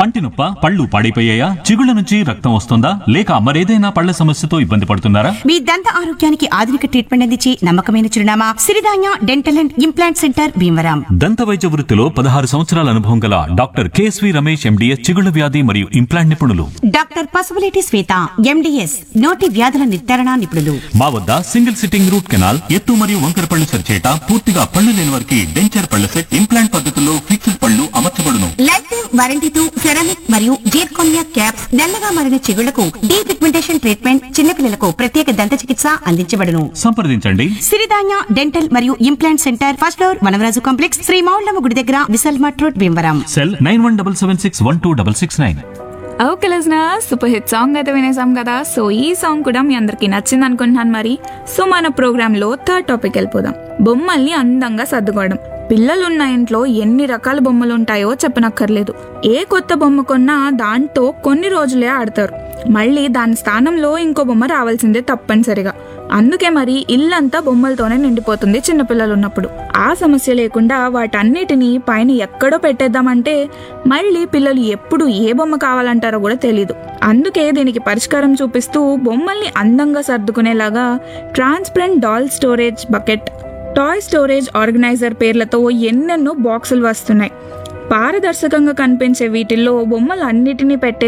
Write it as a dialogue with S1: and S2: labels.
S1: పంటి నొప్ప పళ్ళు పాడైపోయాయా చిగుళ్ళ నుంచి రక్తం వస్తుందా లేక మరేదైనా పళ్ళ సమస్యతో ఇబ్బంది పడుతున్నారా
S2: మీ దంత ఆరోగ్యానికి ఆధునిక ట్రీట్మెంట్ అందించి నమ్మకమైన చిరునామా Siridhanya dental and implant centre Bhimavaram
S1: దంత వైద్య వృత్తిలో పదహారు సంవత్సరాల అనుభవం గల డాక్టర్ కేఎస్వి రమేష్ ఎండిఎస్ చిగుళ్ళ వ్యాధి మరియు ఇంప్లాంట్ నిపుణులు
S2: డాక్టర్ పసుపులేటి శ్వేత ఎండిఎస్ నోటి వ్యాధుల నిర్ధారణ నిపుణులు
S1: మా వద్ద సింగిల్ సిట్టింగ్ రూట్ కెనాల్ ఎత్తు మరియు వంకర పళ్ళు సరిచేట పూర్తిగా పళ్ళు లేని వారికి డెంచర్ పళ్ళ సెట్ ఇంప్లాంట్ పద్ధతుల్లో ఫిక్స్డ్ పళ్ళు అమర్చబడును
S2: లైఫ్ వారంటీతో సెరామిక్ మరియు జీర్కోనియా క్యాప్స్ నల్లగా మారిన చిగుళ్లకు డీ పిగ్మెంటేషన్ ట్రీట్మెంట్ చిన్నపిల్లలకు ప్రత్యేక దంత చికిత్స అందించబడును
S1: సంప్రదించండి
S2: సిరిధాన్య డెంటల్ మరియు implant centre first floor Vanavaraju complex Sri Moullamma గుడి దగ్గర Vishal mart road Bhimavaram
S1: cell nine one double seven six one two double six nine
S3: okay listener super hit song అయితే వినేసాం కదా సో ఈ సాంగ్ కూడా మీ అందరికి నచ్చింది అనుకుంటున్నాను మరి సో మన ప్రోగ్రామ్ లో థర్డ్ టాపిక్ వెళ్ళిపోదాం బొమ్మల్ని అందంగా సర్దుకోవడం పిల్లలున్న ఇంట్లో ఎన్ని రకాల బొమ్మలు ఉంటాయో చెప్పనక్కర్లేదు ఏ కొత్త బొమ్మ కొన్నా దాంతో కొన్ని రోజులే ఆడతారు మళ్ళీ దాని స్థానంలో ఇంకో బొమ్మ రావాల్సిందే తప్పనిసరిగా అందుకే మరి ఇల్లంతా బొమ్మలతోనే నిండిపోతుంది చిన్నపిల్లలు ఉన్నప్పుడు ఆ సమస్య లేకుండా వాటన్నిటిని పైన ఎక్కడో పెట్టేద్దామంటే మళ్ళీ పిల్లలు ఎప్పుడు ఏ బొమ్మ కావాలంటారో కూడా తెలీదు అందుకే దీనికి పరిష్కారం చూపిస్తూ బొమ్మల్ని అందంగా సర్దుకునేలాగా transparent doll storage bucket toy storage organiser పేర్లతో ఎన్నెన్నో బాక్సులు వస్తున్నాయి పారదర్శకంగా కనిపించే వీటిల్లో బొమ్మలు అన్నిటినీ పెట్టే